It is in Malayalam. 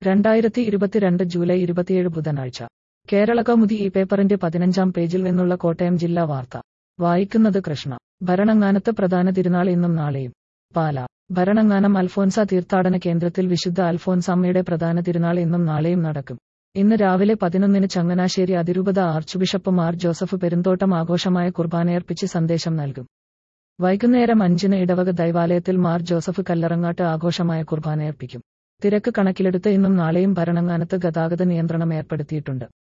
രണ്ടായിരത്തി ഇരുപത്തിരണ്ട് ജൂലൈ ഇരുപത്തിയേഴ് ബുധനാഴ്ച കേരള കൗമുദി ഈ പേപ്പറിന്റെ പതിനഞ്ചാം പേജിൽ നിന്നുള്ള കോട്ടയം ജില്ലാ വാർത്ത വായിക്കുന്നത് കൃഷ്ണ ഭരണങ്ങാനത്ത് പ്രധാന തിരുനാൾ ഇന്നും നാളെയും പാല ഭരണങ്ങാനം അൽഫോൻസ തീർത്ഥാടന കേന്ദ്രത്തിൽ വിശുദ്ധ അൽഫോൻസാമ്മയുടെ പ്രധാന തിരുനാൾ ഇന്നും നാളെയും നടക്കും ഇന്ന് രാവിലെ പതിനൊന്നിന് ചങ്ങനാശ്ശേരി അതിരൂപത archbishop Mar Joseph Perumthottam ആഘോഷമായ കുർബാനയർപ്പിച്ച് സന്ദേശം നൽകും വൈകുന്നേരം അഞ്ചിന് ഇടവക ദൈവാലയത്തിൽ മാർ ജോസഫ് കല്ലറങ്ങാട്ട് ആഘോഷമായ കുർബാനയർപ്പിക്കും തിരക്ക് കണക്കിലെടുത്ത് ഇന്നും നാളെയും ഭരണങ്ങാനത്ത് ഗതാഗത നിയന്ത്രണം ഏർപ്പെടുത്തിയിട്ടുണ്ട്